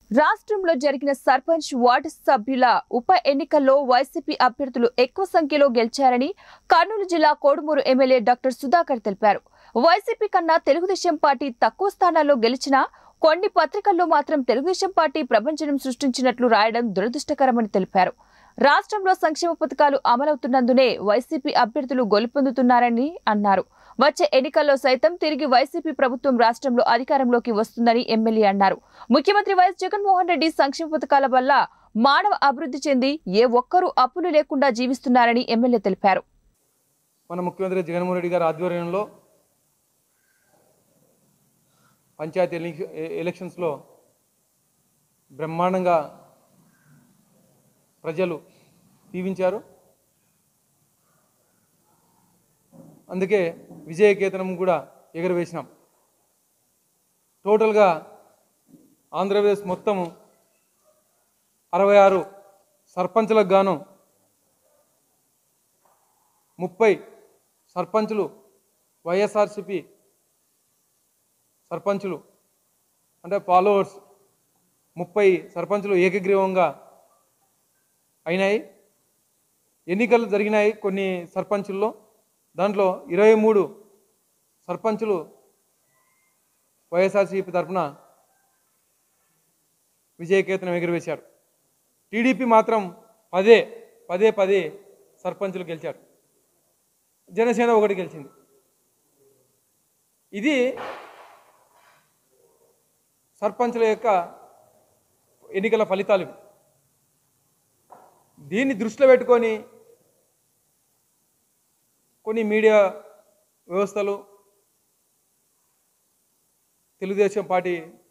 రాష్ట్రంలో జరిగిన సర్పంచ్ వార్డు సభ్యుల ఉప ఎన్నికల్లో వైసీపీ అభ్యర్థులు ఎక్కువ సంఖ్యలో గెలిచారని కర్నూలు జిల్లా కోడుమూరు ఎమ్మెల్యే డాక్టర్ సుధాకర్ తెలిపారు వైసీపీ కన్నా తెలుగుదేశం పార్టీ తక్కువ స్థానాల్లో గెలిచినా కొన్ని పత్రికల్లో మాత్రం తెలుగుదేశం పార్టీ ప్రపంచం సృష్టించినట్లు రాయడం దురదృష్టకరమని తెలిపారు రాష్ట్రంలో సంక్షేమ పథకాలు అమలవుతున్నందునే వైసీపీ అభ్యర్థులు గెలుపొందుతున్నారని అన్నారు వచ్చే ఎన్నికల్లో సైతం తిరిగి వైసీపీ ప్రభుత్వం రాష్ట్రంలో అధికారంలోకి వస్తుందని ఎమ్మెల్యే అన్నారు ముఖ్యమంత్రి వైఎస్ జగన్మోహన్ రెడ్డి సంక్షేమ పథకాల వల్ల మానవ అభివృద్ధి చెంది ఏ ఒక్కరూ అప్పులు లేకుండా జీవిస్తున్నారని ఎమ్మెల్యే తెలిపారు మన ముఖ్యమంత్రి జగన్మోహన్ రెడ్డి గారి ఆధ్వర్యంలో పంచాయతీ ఎలి- ఎలక్షన్స్లో బ్రహ్మాండంగా ప్రజలు దీవించారు అందుకే విజయకేతనం కూడా ఎగురవేసినాం టోటల్గా ఆంధ్రప్రదేశ్ మొత్తం అరవై ఆరు సర్పంచులకు గాను ముప్పై సర్పంచులు వైఎస్ఆర్సిపి సర్పంచులు అంటే ఫాలోవర్స్ ముప్పై సర్పంచులు ఏకగ్రీవంగా అయినాయి ఎన్నికలు జరిగినాయి కొన్ని సర్పంచుల్లో దాంట్లో ఇరవై మూడు సర్పంచులు వైఎస్ఆర్సీపీ తరఫున విజయకేతనం ఎగురవేశారు టీడీపీ మాత్రం పదే పదే పదే సర్పంచులు గెలిచారు జనసేన ఒకటి గెలిచింది ఇది సర్పంచుల యొక్క ఎన్నికల ఫలితాలు ఇవి. దీన్ని దృష్టిలో పెట్టుకొని కొన్ని మీడియా వ్యవస్థలు తెలుగుదేశం పార్టీ